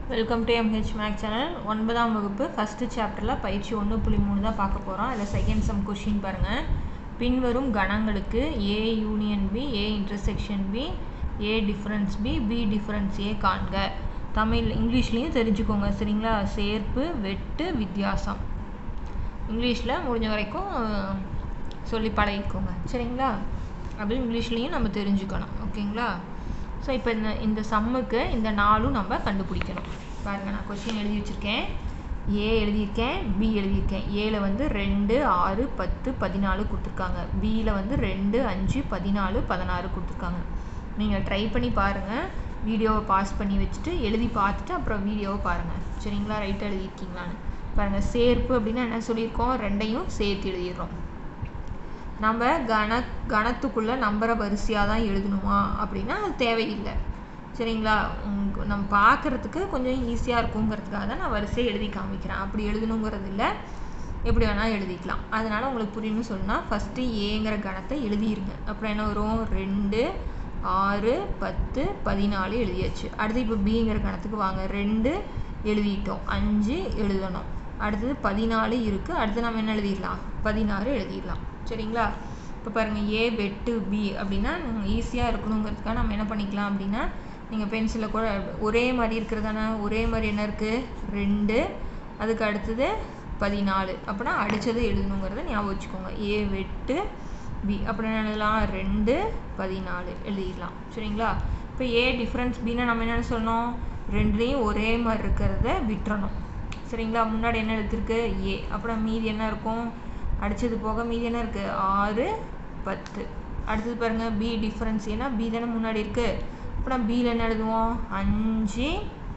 welcome to MH Mac channel ஒன்பதாம் வகுப்பு first சாப்டரில் பயிற்சி ஒன்று புள்ளி மூணு தான் பார்க்க போகிறோம் அதில் செகண்ட் சம் கொஷின் பாருங்கள் பின்வரும் கணங்களுக்கு A union B A intersection B A difference B B difference A காண்க தமிழ் இங்கிலீஷ்லேயும் தெரிஞ்சுக்கோங்க சரிங்களா சேர்ப்பு வெட்டு வித்தியாசம் இங்கிலீஷில் முடிஞ்ச வரைக்கும் அஹ், சொல்லி பழகிக்கோங்க சரிங்களா அதுவும் இங்கிலீஷ்லேயும் நம்ம தெரிஞ்சுக்கணும் ஓகேங்களா ஸோ இப்போ இந்த இந்த சம்முக்கு இந்த நாலும் நம்ம கண்டுபிடிக்கணும் பாருங்கள் நான் கொஸ்டின் எழுதி வச்சுருக்கேன் ஏ எழுதியிருக்கேன் பி எழுதியிருக்கேன் ஏல வந்து ரெண்டு ஆறு பத்து பதினாலு கொடுத்துருக்காங்க பியில் வந்து ரெண்டு அஞ்சு பதினாலு பதினாறு கொடுத்துருக்காங்க நீங்கள் ட்ரை பண்ணி பாருங்கள் வீடியோவை பாஸ் பண்ணி வச்சுட்டு எழுதி பார்த்துட்டு அப்புறம் வீடியோவை பாருங்கள் சரிங்களா ரைட்டாக எழுதியிருக்கீங்களான்னு பாருங்கள் சேர்ப்பு அப்படின்னா என்ன சொல்லியிருக்கோம் ரெண்டையும் சேர்த்து எழுதிடுறோம் நம்ம கண கணத்துக்குள்ளே நம்பரை வரிசையாக தான் எழுதணுமா அப்படின்னா அது தேவையில்லை சரிங்களா உங்க- நம்ம பார்க்குறதுக்கு கொஞ்சம் ஈஸியாக இருக்குங்கிறதுக்காக தான் நான் வரிசையை எழுதி காமிக்கிறேன் அப்படி எழுதணுங்கிறது இல்லை எப்படி வேணால் எழுதிக்கலாம் அதனால் உங்களுக்கு புரியணும்னு சொன்னால் ஃபஸ்ட்டு ஏங்கிற கணத்தை எழுதிருங்க அப்புறம் என்ன வரும் ரெண்டு ஆறு பத்து பதினாலு எழுதியாச்சு அடுத்து இப்போ பிங்கிற கணத்துக்கு வாங்க ரெண்டு எழுதிட்டோம் அஞ்சு எழுதணும் அடுத்தது பதினாலு இருக்குது அடுத்து நம்ம என்ன எழுதிடலாம் பதினாறு எழுதிடலாம் சரிங்களா இப்போ பாருங்கள் ஏ வெட்டு பி அப்படின்னா ஈஸியாக இருக்கணுங்கிறதுக்காக நம்ம என்ன பண்ணிக்கலாம் அப்படின்னா நீங்கள் பென்சிலில் கூட ஒரே மாதிரி இருக்கிறதானே ஒரே மாதிரி என்ன இருக்குது ரெண்டு அதுக்கு அடுத்தது பதினாலு அப்படின்னா அடித்தது எழுதணுங்கிறத ஞாபகம் வச்சுக்கோங்க ஏ வெட்டு பி அப்புறம் என்ன எழுதலாம் ரெண்டு பதினாலு எழுதிடலாம் சரிங்களா இப்போ ஏ டிஃப்ரென்ஸ் பின்னா நம்ம என்ன சொன்னோம் ரெண்டுலேயும் ஒரே மாதிரி இருக்கிறத விட்டுறணும் சரிங்களா முன்னாடி என்ன எழுதிருக்கு ஏ அப்புறம் மீதி என்ன இருக்கும் அடித்தது போக மீதி என்ன இருக்குது ஆறு பத்து அடுத்தது பாருங்கள் பி டிஃப்ரென்ஸ் ஏன்னா பி தானே முன்னாடி இருக்குது அப்புறம் பியில் என்ன எழுதுவோம் அஞ்சு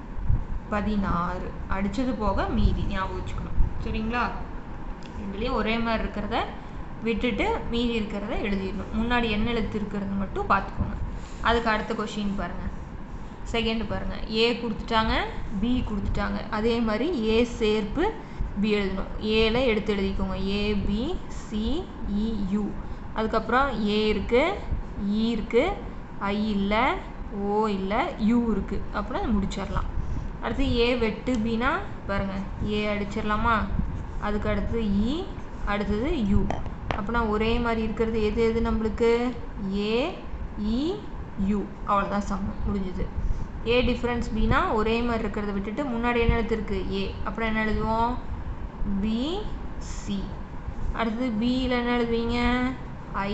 பதினாறு அடித்தது போக மீதி ஞாபகம் வச்சுக்கணும் சரிங்களா ரெண்டுலேயும் ஒரே மாதிரி இருக்கிறத விட்டுட்டு மீதி இருக்கிறத எழுதிடணும் முன்னாடி என்ன எழுத்து இருக்கிறது மட்டும் பார்த்துக்கோங்க அதுக்கு அடுத்த கொஷின் பாருங்கள் செகண்ட் பாருங்கள் ஏ கொடுத்துட்டாங்க பி கொடுத்துட்டாங்க அதே மாதிரி ஏ சேர்ப்பு பி எழுதணும் ஏல எடுத்து எழுதிக்கோங்க A B C E U அதுக்கப்புறம் ஏ இருக்குது இ இருக்குது ஐ இல்லை ஓ இல்லை யூ இருக்குது அப்புறம் அதை முடிச்சிடலாம் அடுத்து ஏ வெட்டு பினா பாருங்கள் ஏ அடிச்சிடலாமா அதுக்கு அடுத்து இ அடுத்தது யூ அப்படின்னா ஒரே மாதிரி இருக்கிறது எது எது நம்மளுக்கு ஏ இ யூ அவ்வளோதான் சம்மம் முடிஞ்சுது ஏ டிஃப்ரென்ஸ் பினா ஒரே மாதிரி இருக்கிறத விட்டுட்டு முன்னாடி என்ன எழுத்து இருக்கு ஏ அப்புறம் என்ன எழுதுவோம் பி சி அடுத்தது பியில் என்ன எழுதுவீங்க ஐ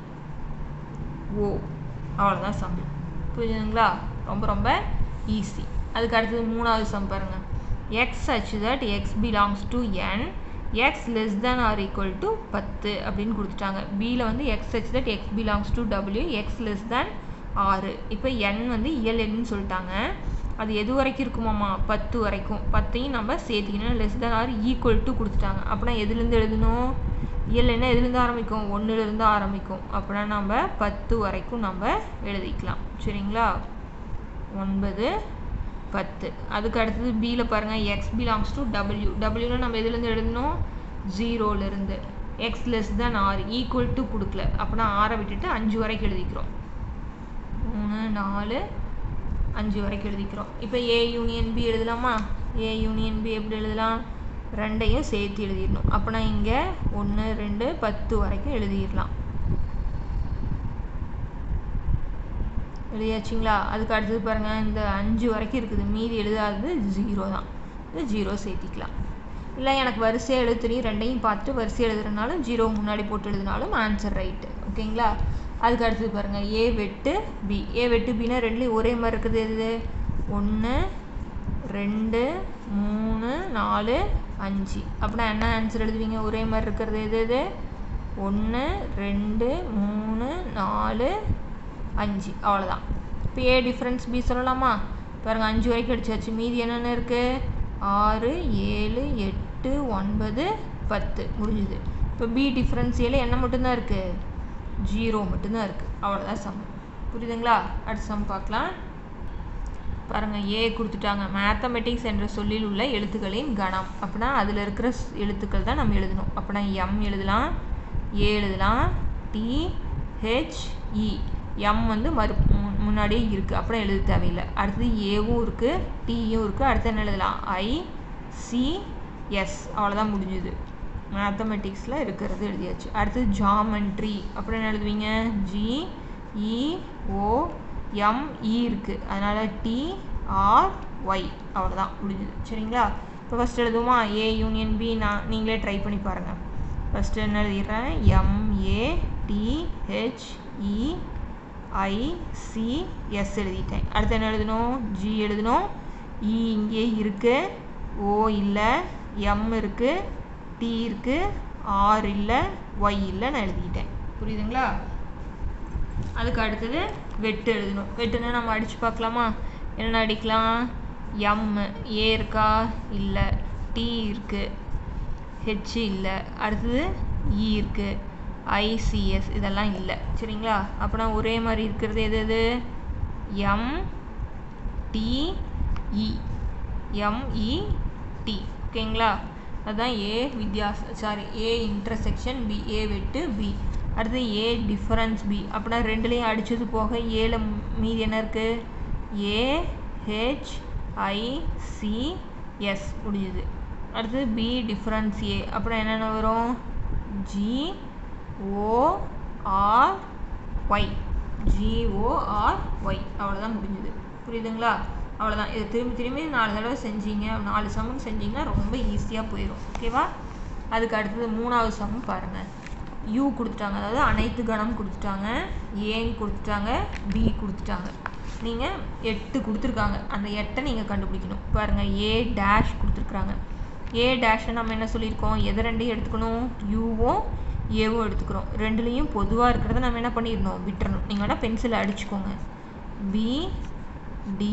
ஓ அவ்வளோதான் சம் புரியுதுங்களா ரொம்ப ரொம்ப ஈஸி அதுக்கு அடுத்தது மூணாவது சம் பாருங்கள் x such that x belongs to n x less than or equal to பத்து அப்படின்னு கொடுத்துட்டாங்க பியில் வந்து x such that x belongs to W x less than ஆறு இப்போ n வந்து இயல் எண்ணுன்னு சொல்லிட்டாங்க அது எது வரைக்கும் இருக்குமாம்மா பத்து வரைக்கும் பத்தையும் நம்ம சேர்த்திக்கணும் less than or equal to கொடுத்துட்டாங்க அப்படின்னா எதுலேருந்து எழுதணும் இயல் என்ன எதுலேருந்து ஆரம்பிக்கும் ஒன்றுலேருந்து ஆரம்பிக்கும் அப்படின்னா நம்ம பத்து வரைக்கும் நம்ம எழுதிக்கலாம் சரிங்களா ஒன்பது பத்து அதுக்கு அடுத்தது பியில் பாருங்கள் எக்ஸ் பிலாங்ஸ் டு டபிள்யூ டபிள்யூனா நம்ம எதுலேருந்து எழுதணும் ஜீரோலேருந்து எக்ஸ் லெஸ் தென் ஆறு ஈக்குவல் டு கொடுக்கல அப்படின்னா ஆறை விட்டுட்டு அஞ்சு வரைக்கும் எழுதிக்கிறோம் மூணு நாலு அஞ்சு வரைக்கும் எழுதிக்கிறோம் இப்போ ஏ யூனியன் பி எழுதலாமா ஏ யூனியன் பி எப்படி எழுதலாம் ரெண்டையும் சேர்த்து எழுதிடணும் அப்போனா இங்கே ஒன்று ரெண்டு பத்து வரைக்கும் எழுதிடலாம் எழுதியாச்சுங்களா அதுக்கு அடுத்தது பாருங்கள் இந்த அஞ்சு வரைக்கும் இருக்குது மீதி எழுதாதது ஜீரோ தான் இது ஜீரோ சேர்த்திக்கலாம் இல்லை எனக்கு வரிசையாக எழுத தெரியும் ரெண்டையும் பார்த்துட்டு வரிசை எழுதுறதுனாலும் ஜீரோ முன்னாடி போட்டு எழுதினாலும் ஆன்சர் ரைட்டு ஓகேங்களா அதுக்கு அடுத்தது பாருங்கள் ஏ வெட்டு பி ஏ வெட்டு பின்னா ரெண்டுலேயும் ஒரே மாதிரி இருக்குது எது ஒன்று ரெண்டு மூணு நாலு அஞ்சு அப்படின்னா என்ன ஆன்சர் எழுதுவீங்க ஒரே மாதிரி இருக்கிறது எது எது ஒன்று ரெண்டு மூணு நாலு அஞ்சு அவ்வளோதான் இப்போ ஏ டிஃப்ரென்ஸ் பி சொல்லலாமா பாருங்கள் அஞ்சு வரைக்கும் அடிச்சாச்சு மீதி என்னென்ன இருக்குது ஆறு ஏழு எட்டு ஒன்பது பத்து முடிஞ்சுது இப்போ பி டிஃப்ரென்ஸ் ஏல என்ன மட்டும்தான் இருக்குது ஜீரோ மட்டும்தான் இருக்குது அவ்வளோதான் சம் புரியுதுங்களா அடுத்த சம் பார்க்கலாம் பாருங்கள் ஏ கொடுத்துட்டாங்க மேத்தமெட்டிக்ஸ் என்ற சொல்லில் உள்ள எழுத்துக்களின் கணம் அப்படின்னா அதில் இருக்கிற ஸ்- எழுத்துக்கள் தான் நம்ம எழுதணும் அப்படின்னா எம் எழுதலாம் ஏ எழுதலாம் டி ஹெச் இ எம் வந்து மறு மு- முன்னாடியே இருக்குது அப்புறம் எழுத தேவையில்லை அடுத்தது ஏவும் இருக்குது டியும் இருக்குது அடுத்து என்ன எழுதலாம் ஐ சி எஸ் அவ்வளோதான் முடிஞ்சுது மேத்தமெட்டிக்ஸில் இருக்கிறது எழுதியாச்சு அடுத்தது ஜாமெண்ட்ரி அப்புறம் என்ன எழுதுவீங்க ஜி இ ஓ எம் இ இருக்குது அதனால் டி ஆர் ஒய் அவ்வளோதான் முடிஞ்சுது சரிங்களா இப்போ ஃபஸ்ட் எழுதுவோமா ஏ யூனியன் பி நான் நீங்களே ட்ரை பண்ணி பாருங்கள் ஃபஸ்ட்டு என்ன எழுதிடுறேன் எம்ஏ டிஹெச்இ ஐசிஎஸ் எழுதிட்டேன் அடுத்து என்ன எழுதணும் ஜி எழுதணும் இ இங்கே இருக்குது ஓ இல்லை எம் இருக்குது டி இருக்குது ஆர் இல்லை ஒய் இல்லை நான் எழுதிட்டேன் புரியுதுங்களா அதுக்கு அடுத்தது வெட்டு எழுதணும் வெட்டுன்னா நம்ம அடித்து பார்க்கலாமா என்ன அடிக்கலாம் எம் ஏ இருக்கா இல்லை டி இருக்குது ஹெச் இல்லை அடுத்தது இ இருக்குது ஐசிஎஸ் இதெல்லாம் இல்லை சரிங்களா அப்போனா ஒரே மாதிரி இருக்கிறது எது எது எம் டிஇ எம்இடி ஓகேங்களா அதுதான் ஏ வித்தியாச sorry A intersection B A வெட்டு பி அடுத்து ஏ டிஃபரன்ஸ் பி அப்படின்னா ரெண்டுலேயும் அடித்தது போக ஏல மீதி என்ன இருக்குது A H I C S முடியுது அடுத்தது பி டிஃபரன்ஸ் ஏ அப்புறம் என்னென்ன வரும் G O R Y G O R Y அவ்வளோதான் முடிஞ்சுது புரியுதுங்களா அவ்வளோதான் இதை திரும்பி திரும்பி நாலு தடவை செஞ்சீங்க நாலு சம்முக்கு செஞ்சீங்கன்னா ரொம்ப ஈஸியாக போயிடும் ஓகேவா அதுக்கு அடுத்தது மூணாவது சம் பாருங்கள் யூ கொடுத்துட்டாங்க அதாவது அனைத்து கணம் கொடுத்துட்டாங்க ஏன்னு கொடுத்துட்டாங்க பி கொடுத்துட்டாங்க நீங்கள் எட்டு கொடுத்துருக்காங்க அந்த எட்டை நீங்கள் கண்டுபிடிக்கணும் பாருங்கள் ஏ டேஷ் கொடுத்துருக்குறாங்க ஏ டேஷை நம்ம என்ன சொல்லியிருக்கோம் எதை ரெண்டையும் எடுத்துக்கணும் யூவும் ஏவும் எடுத்துக்கிறோம் ரெண்டுலேயும் பொதுவாக இருக்கிறத நம்ம என்ன பண்ணிடணும் விட்டுறணும் நீங்கள் வேணால் பென்சிலை அடிச்சுக்கோங்க பி டி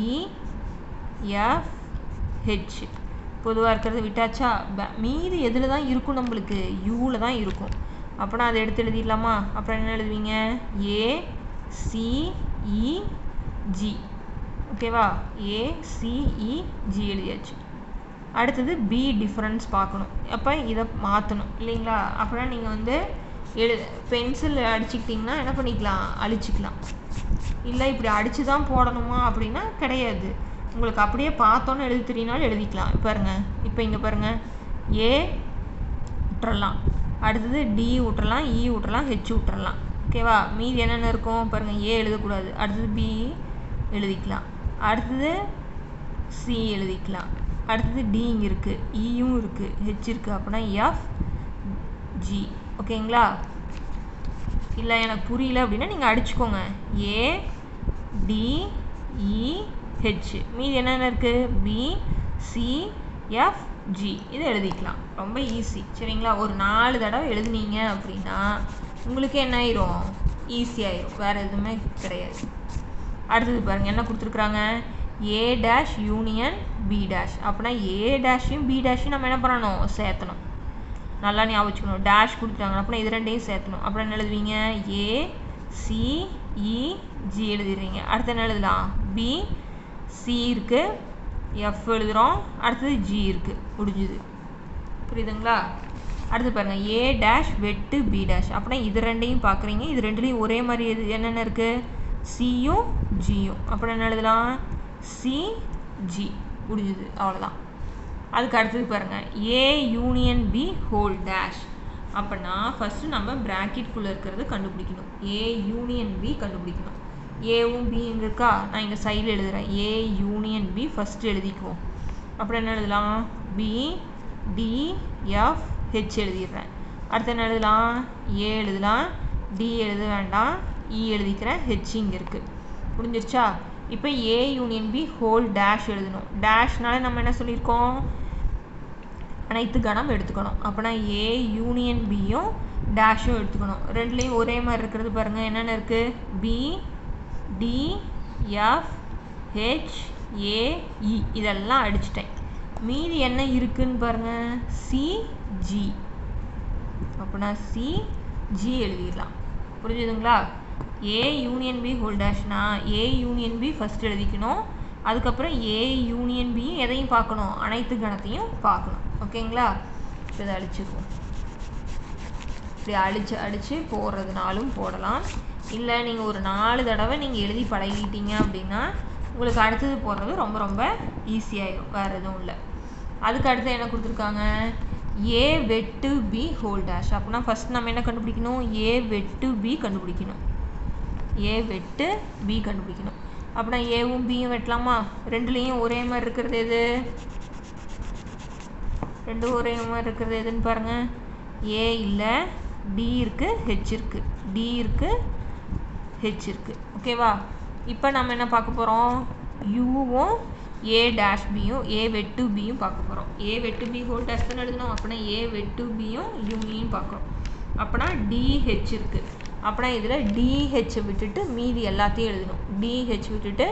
எஃப் ஹெச் பொதுவாக இருக்கிறத விட்டாச்சா ப- மீதி எதில் தான் இருக்கும் நம்மளுக்கு யூவில் தான் இருக்கும் அப்போனா அதை எடுத்து எழுதிடலாமா அப்புறம் என்ன எழுதுவீங்க ஏ சி இ ஜி ஓகேவா ஏ சிஇ ஜி எழுதியாச்சு அடுத்தது பி டிஃபரன்ஸ் பார்க்கணும் அப்போ இதை மாற்றணும் இல்லைங்களா அப்படின்னா நீங்கள் வந்து எழு பென்சில் அடிச்சுக்கிட்டிங்கன்னா என்ன பண்ணிக்கலாம் அழிச்சிக்கலாம் இல்லை இப்படி அடித்து தான் போடணுமா அப்படின்னா கிடையாது உங்களுக்கு அப்படியே பார்த்தோன்னு எழுதி தெரியினாலும் எழுதிக்கலாம் பாருங்க இப்போ இங்கே பாருங்க ஏ விட்டுறலாம் அடுத்தது டி விட்டுறலாம் இ விட்டுறலாம் ஹெச் விட்டுறலாம் ஓகேவா மீதி என்னென்ன இருக்கும் பாருங்கள் ஏ எழுதக்கூடாது அடுத்தது பி எழுதிக்கலாம் அடுத்தது சி எழுதிக்கலாம் அடுத்தது டி இங்கே இருக்குது இயும் இருக்குது ஹெச் இருக்குது அப்படின்னா எஃப் ஜி ஓகேங்களா இல்லை எனக்கு புரியல அப்படின்னா நீங்கள் அடிச்சுக்கோங்க ஏ டி இ ஹெச் மீதி என்னென்ன இருக்குது பி சி எஃப் ஜி இதை எழுதிக்கலாம் ரொம்ப ஈஸி சரிங்களா ஒரு நாலு தடவை எழுதுனீங்க அப்படின்னா உங்களுக்கு என்ன ஆயிரும் ஈஸி ஆயிரும் வேறு எதுவுமே கிடையாது அடுத்தது பாருங்க என்ன கொடுத்துருக்குறாங்க A dash union B dash அப்படின்னா ஏ டேஷையும் பி டேஷையும் நம்ம என்ன பண்ணணும் சேர்த்தணும் நல்லா ஞாபகம் வச்சுக்கணும் டேஷ் கொடுத்துட்டாங்க அப்படின்னா இது ரெண்டையும் சேர்த்தணும் அப்புறம் என்ன எழுதுவீங்க ஏ சி இ ஜி எழுதிடுறீங்க அடுத்து என்ன எழுதலாம் பி சி இருக்குது எஃப் எழுதுகிறோம் அடுத்தது ஜி இருக்குது முடிஞ்சுது புரியுதுங்களா அடுத்து பாருங்கள் ஏ டேஷ் வெட்டு பி டேஷ் அப்படின்னா இது ரெண்டையும் பார்க்குறீங்க இது ரெண்டுலேயும் ஒரே மாதிரி எது என்னென்ன இருக்குது சியும் ஜியும் அப்புறம் என்ன எழுதலாம் சி ஜி முடிஞ்சுது அவ்வளோதான் அதுக்கு அடுத்தது பாருங்கள் A union B whole dash அப்படின்னா ஃபஸ்ட்டு நம்ம ப்ராக்கெட்குள்ளே இருக்கிறது கண்டுபிடிக்கணும் ஏ யூனியன் பி கண்டுபிடிக்கணும் ஏவும் பி இங்கே இருக்கா நான் இங்கே சைடில் எழுதுகிறேன் ஏ யூனியன் பி ஃபஸ்ட்டு எழுதிக்குவோம் அப்புறம் என்ன எழுதலாம் பி டி எஃப் ஹெச் எழுதிடுறேன் அடுத்து என்ன எழுதலாம் ஏ எழுதலாம் டி எழுத வேண்டாம் இ எழுதிக்கிறேன் ஹெச் இங்கே இருக்குது முடிஞ்சிருச்சா இப்போ A union B whole dash எழுதணும் டேஷ்னால நம்ம என்ன சொல்லியிருக்கோம் அனைத்து கணம் எடுத்துக்கணும் அப்போனா ஏ யூனியன் பியும் டேஷும் எடுத்துக்கணும் ரெண்டுலேயும் ஒரே மாதிரி இருக்கிறது பாருங்கள் என்னென்ன இருக்குது B D F H A E இதெல்லாம் அடிச்சிட்டேன் மீதி என்ன இருக்குன்னு பாருங்கள் சி ஜி அப்படின்னா சி ஜி எழுதிடலாம் புரிஞ்சுதுங்களா ஏ யூனியன் பி ஹோல் டேஷ்னா ஏ யூனியன் பி ஃபஸ்ட் எழுதிக்கணும் அதுக்கப்புறம் ஏ யூனியன் பியும் எதையும் பார்க்கணும் அனைத்து கணத்தையும் பார்க்கணும் ஓகேங்களா இப்போ இதை அழிச்சுக்குவோம் இப்படி அழிச்சு அடித்து போடுறதுனாலும் போடலாம் இல்லை நீங்கள் ஒரு நாலு தடவை நீங்கள் எழுதி பழகிட்டீங்க அப்படின்னா உங்களுக்கு அடுத்தது போடுறது ரொம்ப ரொம்ப ஈஸியாயிடும் வேறு எதுவும் இல்லை அதுக்கு அடுத்து என்ன கொடுத்துருக்காங்க ஏ வெட்டு பி ஹோல் டேஷ் அப்படின்னா ஃபஸ்ட் நம்ம என்ன கண்டுபிடிக்கணும் ஏ வெட்டு பி கண்டுபிடிக்கணும் ஏ வெட்டு பி கண்டுபிடிக்கணும் அப்படின்னா ஏவும் பியும் வெட்டலாமா ரெண்டுலேயும் ஒரே மாதிரி இருக்கிறது எது ரெண்டும் ஒரே மாதிரி இருக்கிறது எதுன்னு பாருங்கள் ஏ இல்லை டி இருக்குது ஹெச் இருக்குது டி இருக்குது ஹெச் இருக்குது ஓகேவா இப்போ நம்ம என்ன பார்க்க போகிறோம் யூவும் ஏ டேஷ் பியும் ஏ வெட்டு பியும் பார்க்க போகிறோம் ஏ வெட்டு பி ஹோல் டேஷ் தானே எழுதணும் அப்படின்னா ஏ வெட்டு பியும் யூனியும் பார்க்குறோம் அப்படின்னா டிஹெச் இருக்குது அப்படின்னா இதில் டிஹெச் விட்டுட்டு மீதி எல்லாத்தையும் எழுதணும் டிஹெச் விட்டுட்டு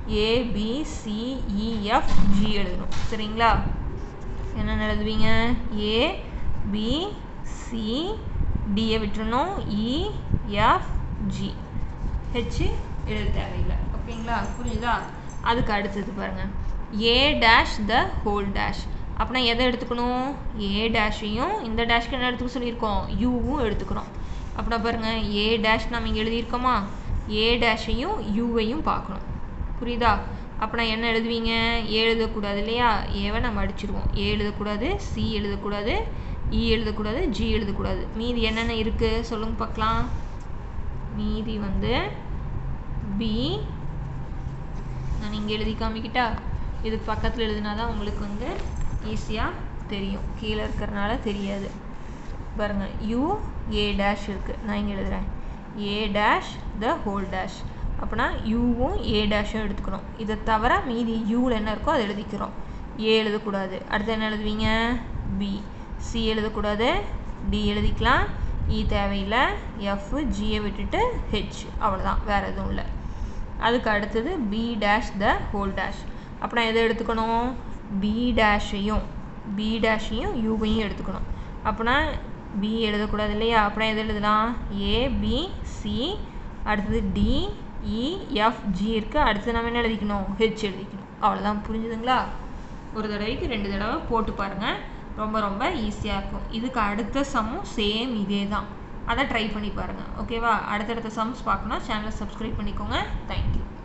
ஏபிசிஇஎஃப் ஜி எழுதணும் சரிங்களா என்னென்ன எழுதுவீங்க ஏ பி சி டியை விட்டுறணும் இ எஃப் ஜி ஹெச் எழுத தேவையில்லை ஓகேங்களா புரியுதா அதுக்கு அடுத்தது பாருங்கள் A dash the whole dash அப்படின்னா எதை எடுத்துக்கணும் ஏ டேஷையும் இந்த டேஷ்க்கு என்ன எடுத்துக்க சொல்லியிருக்கோம் யூவும் எடுத்துக்கிறோம் அப்படின்னா பாருங்கள் ஏ டேஷ் நம்ம இங்கே எழுதியிருக்கோமா ஏ டேஷையும் யூவையும் பார்க்கணும் புரியுதா அப்படின்னா என்ன எழுதுவீங்க ஏ எழுதக்கூடாது இல்லையா ஏவை நம்ம அடிச்சிருவோம் ஏ எழுதக்கூடாது சி எழுதக்கூடாது இ எழுதக்கூடாது ஜி எழுதக்கூடாது மீதி என்னென்ன இருக்குது சொல்லுங்க பார்க்கலாம் மீதி வந்து பி நான் இங்கே எழுதி காமிக்கிட்டா இதுக்கு பக்கத்தில் எழுதினா தான் உங்களுக்கு வந்து ஈஸியாக தெரியும் கீழே இருக்கிறனால தெரியாது பாருங்கள் யூ ஏ டேஷ் இருக்குது நான் இங்கே எழுதுகிறேன் A dash the whole dash அப்படின்னா யூவும் ஏ டேஷும் எடுத்துக்கணும் இதை தவிர மீதி யூவில் என்ன இருக்கோ அதை எழுதிக்கிறோம் ஏ எழுதக்கூடாது அடுத்து என்ன எழுதுவீங்க பி சி எழுதக்கூடாது டி எழுதிக்கலாம் இ தேவையில்லை எஃப் ஜியை விட்டுட்டு ஹெச் அவ்வளோதான் வேறு எதுவும் இல்லை அதுக்கு அடுத்தது B dash the whole dash அப்படின்னா எதை எடுத்துக்கணும் பி டேஷையும் பி டேஷையும் யூவையும் எடுத்துக்கணும் அப்படின்னா பி எழுதக்கூடாது இல்லையா அப்படின்னா எது எழுதலாம் ஏ பி சி அடுத்தது டி இ எஃப் ஜி இருக்குது அடுத்து நம்ம என்ன எழுதிக்கணும் ஹெச் எழுதிக்கணும் அவ்வளோதான் புரிஞ்சுதுங்களா ஒரு தடவைக்கு ரெண்டு தடவை போட்டு பாருங்கள் ரொம்ப ரொம்ப ஈஸியாக இருக்கும் இதுக்கு அடுத்த சம்மும் சேம் இதே தான் அதை ட்ரை பண்ணி பாருங்கள் ஓகேவா அடுத்தடுத்த சம்ஸ் பார்க்கணும் சேனலை சப்ஸ்கிரைப் பண்ணிக்கோங்க தேங்க்யூ